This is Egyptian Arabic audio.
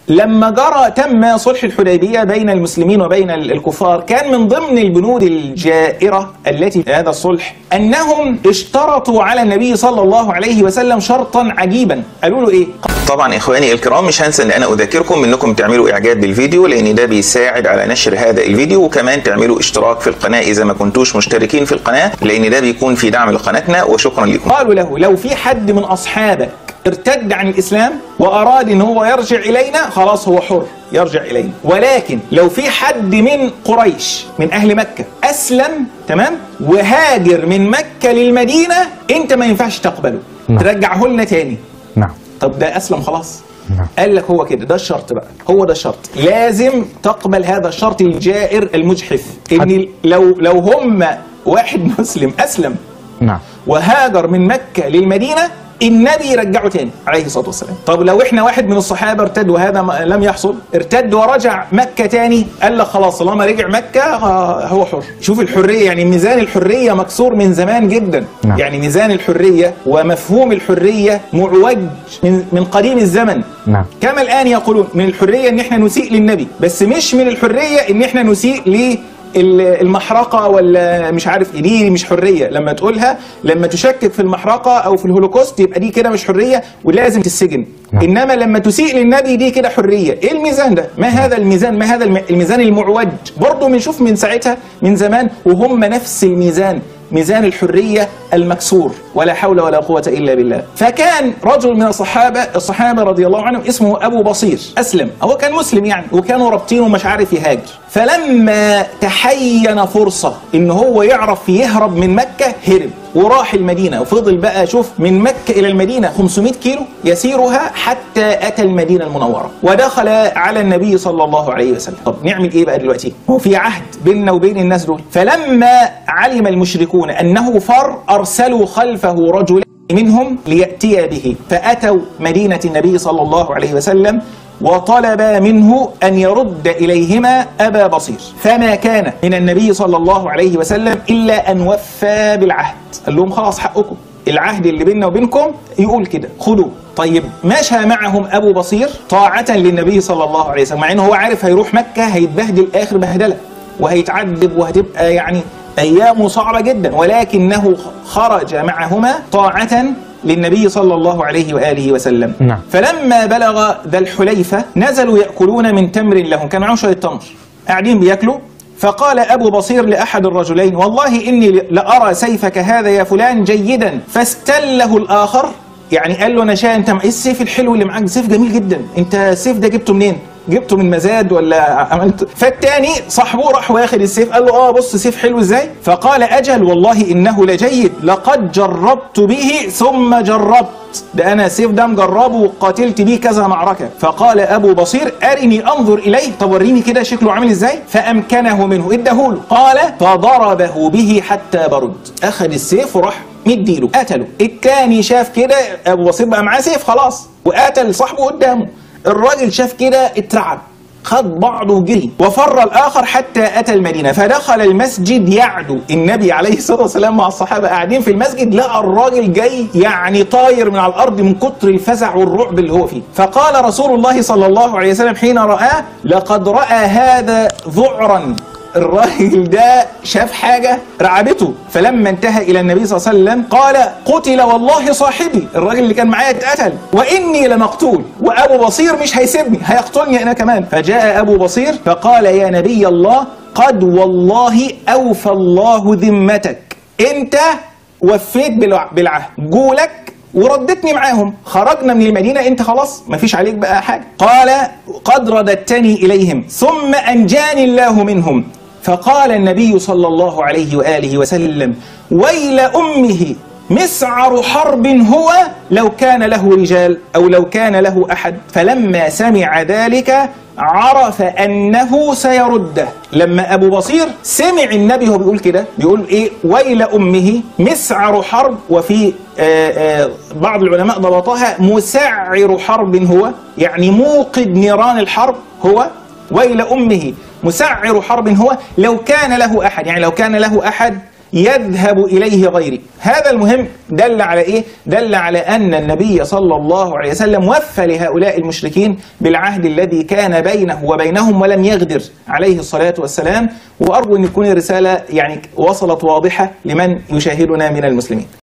لما جرى تم صلح الحديبية بين المسلمين وبين ال- الكفار كان من ضمن البنود الجائرة التي في هذا الصلح أنهم اشترطوا على النبي صلى الله عليه وسلم شرطا عجيبا قالوا له إيه طبعا اخواني الكرام مش هنسى ان انا اذكركم انكم تعملوا اعجاب بالفيديو لان ده بيساعد على نشر هذا الفيديو وكمان تعملوا اشتراك في القناه اذا ما كنتوش مشتركين في القناه لان ده بيكون في دعم لقناتنا وشكرا لكم قالوا له لو في حد من أصحابك ارتد عن الإسلام وأراد أن هو يرجع إلينا خلاص هو حر يرجع إلينا ولكن لو في حد من قريش من أهل مكة أسلم تمام وهاجر من مكة للمدينة أنت ما ينفعش تقبله نعم. ترجعه لنا تاني نعم طب ده أسلم خلاص نعم. قال لك هو كده ده الشرط بقى هو ده الشرط لازم تقبل هذا الشرط الجائر المجحف ان لو لو هم واحد مسلم اسلم نعم وهاجر من مكة للمدينة النبي يرجعه تاني عليه الصلاة والسلام طب لو احنا واحد من الصحابة ارتد وهذا ما- لم يحصل ارتد ورجع مكة تاني قال لك خلاص طالما رجع مكة آه، هو حر شوف الحرية يعني ميزان الحرية مكسور من زمان جدا نعم. يعني ميزان الحرية ومفهوم الحرية معوج من, من قديم الزمن نعم كما الآن يقولون من الحرية ان احنا نسيء للنبي بس مش من الحرية ان احنا نسيء للمحرقة ولا مش عارف ايه دي مش حرية لما تقولها لما تشكك في المحرقة او في الهولوكوست يبقى دي كده مش حرية ولازم تسجن نعم. انما لما تسيء للنبي دي كده حرية ايه الميزان ده ما هذا الميزان ما هذا الم- الميزان المعوج برضه بنشوف من ساعتها من زمان وهم نفس الميزان ميزان الحرية المكسور ولا حول ولا قوة إلا بالله فكان رجل من الصحابة الصحابة رضي الله عنهم اسمه أبو بصير أسلم هو كان مسلم يعني وكانوا رابطينه مش عارف يهاجر فلما تحين فرصة إن هو يعرف يهرب من مكة هرب وراح المدينة وفضل بقى شوف من مكة إلى المدينة 500 كيلو يسيرها حتى أتى المدينة المنورة ودخل على النبي صلى الله عليه وسلم طب نعمل إيه بقى دلوقتي هو في عهد بيننا وبين الناس دول فلما علم المشركون أنه فر أرسلوا خلفه رجلا منهم ليأتي به فأتوا مدينة النبي صلى الله عليه وسلم وطلب منه أن يرد إليهما أبا بصير فما كان من النبي صلى الله عليه وسلم إلا أن وفى بالعهد قال لهم خلاص حقكم العهد اللي بيننا وبينكم يقول كده خدوه طيب مشى معهم أبو بصير طاعة للنبي صلى الله عليه وسلم مع أنه هو عارف هيروح مكة هيتبهدل آخر بهدلة وهيتعذب وهتبقى يعني أيامه صعبة جدا ولكنه خرج معهما طاعة للنبي صلى الله عليه وآله وسلم نعم. فلما بلغ ذا الحليفة نزلوا يأكلون من تمر لهم كان معهم شوية تمر قاعدين بياكلوا فقال أبو بصير لأحد الرجلين والله إني لأرى سيفك هذا يا فلان جيدا فاستله الآخر يعني قال له أنا شاء أنت مع إيه السيف الحلو اللي معاك سيف جميل جدا أنت السيف ده جبته منين جبته من مزاد ولا عملت فالتاني صاحبه راح واخد السيف قال له اه بص سيف حلو ازاي فقال اجل والله انه لجيد لقد جربت به ثم جربت ده انا السيف ده مجربه وقاتلت بيه كذا معركه فقال ابو بصير ارني انظر اليه طب وريني كده شكله عامل ازاي فامكنه منه اداهوله قال فضربه به حتى برد اخذ السيف وراح مديله قتله التاني شاف كده ابو بصير بقى معاه سيف خلاص وقتل صاحبه قدامه الراجل شاف كده اترعب خد بعضه وجري وفر الآخر حتى أتى المدينة فدخل المسجد يعدو النبي عليه الصلاة والسلام مع الصحابة قاعدين في المسجد لقى الراجل جاي يعني طاير من على الأرض من كتر الفزع والرعب اللي هو فيه فقال رسول الله صلى الله عليه وسلم حين رآه لقد رأى هذا ذعرا الراجل ده شاف حاجة رعبته فلما انتهى إلى النبي صلى الله عليه وسلم قال قتل والله صاحبي الراجل اللي كان معايا اتقتل وإني لمقتول وأبو بصير مش هيسيبني هيقتلني أنا كمان فجاء أبو بصير فقال يا نبي الله قد والله أوفى الله ذمتك أنت وفيت بالع- بالعهد جولك وردتني معاهم خرجنا من المدينة انت خلاص مفيش عليك بقى حاجة قال قد رددتني إليهم ثم أنجاني الله منهم فقال النبي صلى الله عليه وآله وسلم ويل أمه مسعر حرب هو لو كان له رجال أو لو كان له أحد فلما سمع ذلك عرف أنه سيرده لما أبو بصير سمع النبي هو بيقول كده بيقول إيه ويل أمه مسعر حرب وفي آه، آه، بعض العلماء ضبطها مسعر حرب هو يعني موقد نيران الحرب هو ويل أمه مسعر حرب هو لو كان له أحد يعني لو كان له أحد يذهب إليه غيري هذا المهم دل على إيه؟ دل على أن النبي صلى الله عليه وسلم وفى لهؤلاء المشركين بالعهد الذي كان بينه وبينهم ولم يغدر عليه الصلاة والسلام وأرجو أن تكون الرسالة يعني وصلت واضحة لمن يشاهدنا من المسلمين